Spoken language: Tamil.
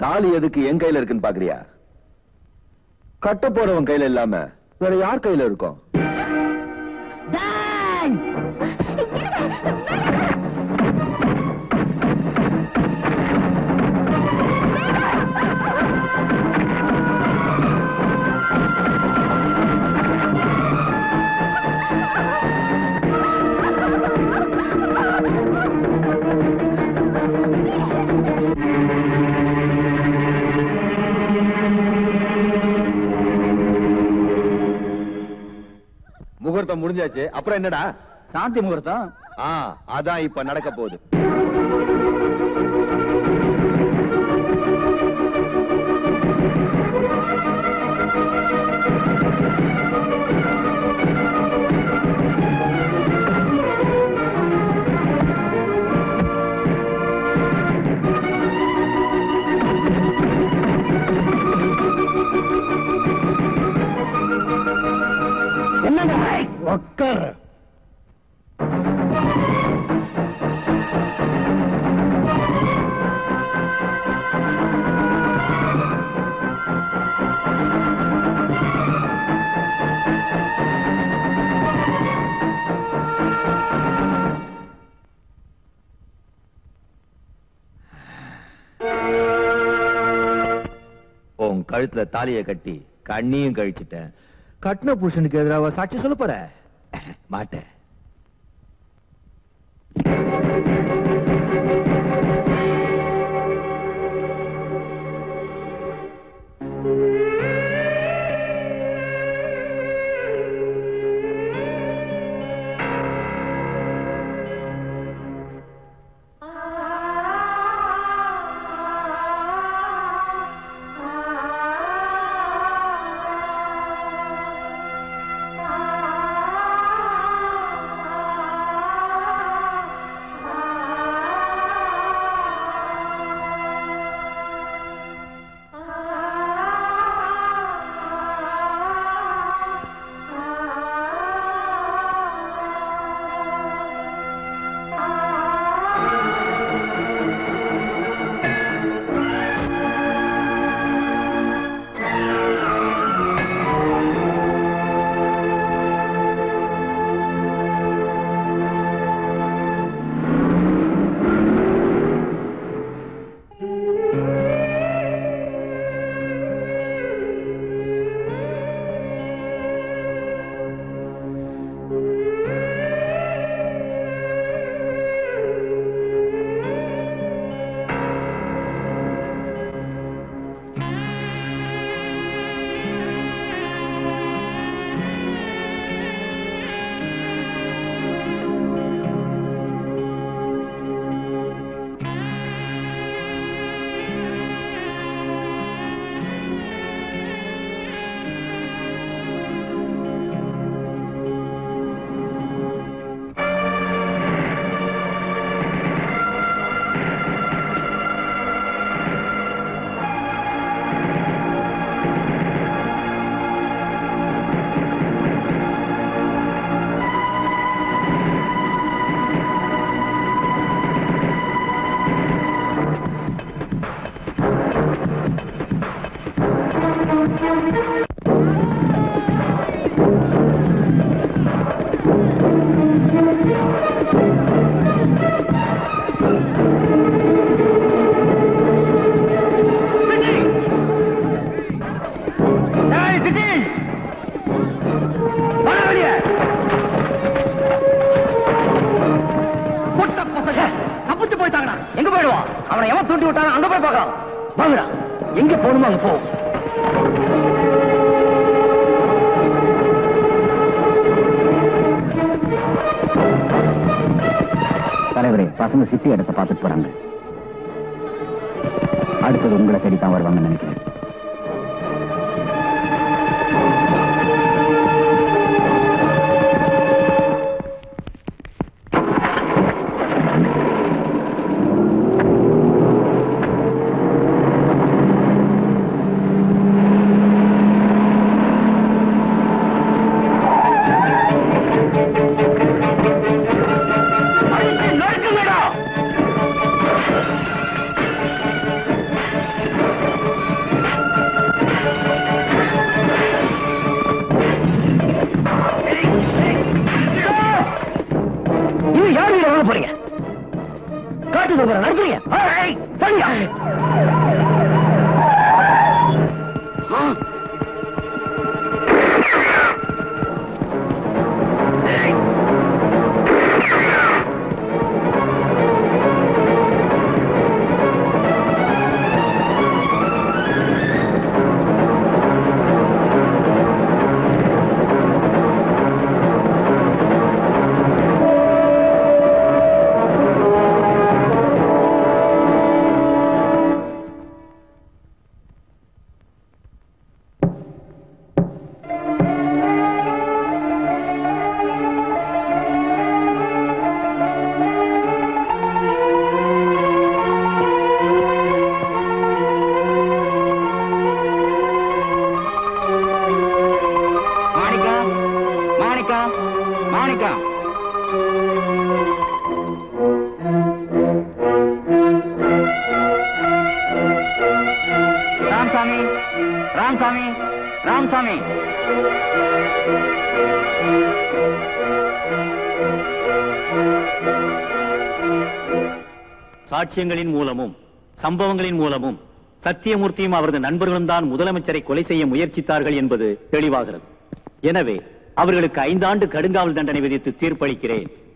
தாலி எதுக்கு என் கையில இருக்குன்னு பாக்குறியா கட்ட போறவன் கையில இல்லாம வேற யார் கையில இருக்கும் முகூர்த்தம் முடிஞ்சாச்சு அப்புறம் என்னடா சாந்தி முகூர்த்தம் ஆ அதான் இப்ப நடக்க போகுது என்னங்க உட்கார் உன் கழுத்துல தாலிய கட்டி கண்ணியும் கழிச்சிட்டேன் கட்டின புருஷனுக்கு எதிராக சாட்சி சொல்ல போற மாட்டேன் தப்பிச்சு போயிட்டாங்கடா எங்க போயிடுவான் அவனை எவன் தூண்டி விட்டானோ அங்க போய் பார்க்கலாம் வாங்கடா எங்க போகணுமோ அங்க போ தலைவரே பசங்க சிட்டி இடத்த பார்த்துட்டு போறாங்க அடுத்தது உங்களை தேடி தான் வருவாங்கன்னு நினைக்கிறேன் நறுக்குங்கடா ராமசாமி ராமசாமி சாட்சியங்களின் மூலமும் சம்பவங்களின் மூலமும் சத்தியமூர்த்தியும் அவரது நண்பர்களும் தான் முதலமைச்சரை கொலை செய்ய முயற்சித்தார்கள் என்பது தெளிவாகிறது எனவே அவர்களுக்கு ஐந்தாண்டு கடுங்காவல் தண்டனை விதித்து தீர்ப்பளிக்கிறேன்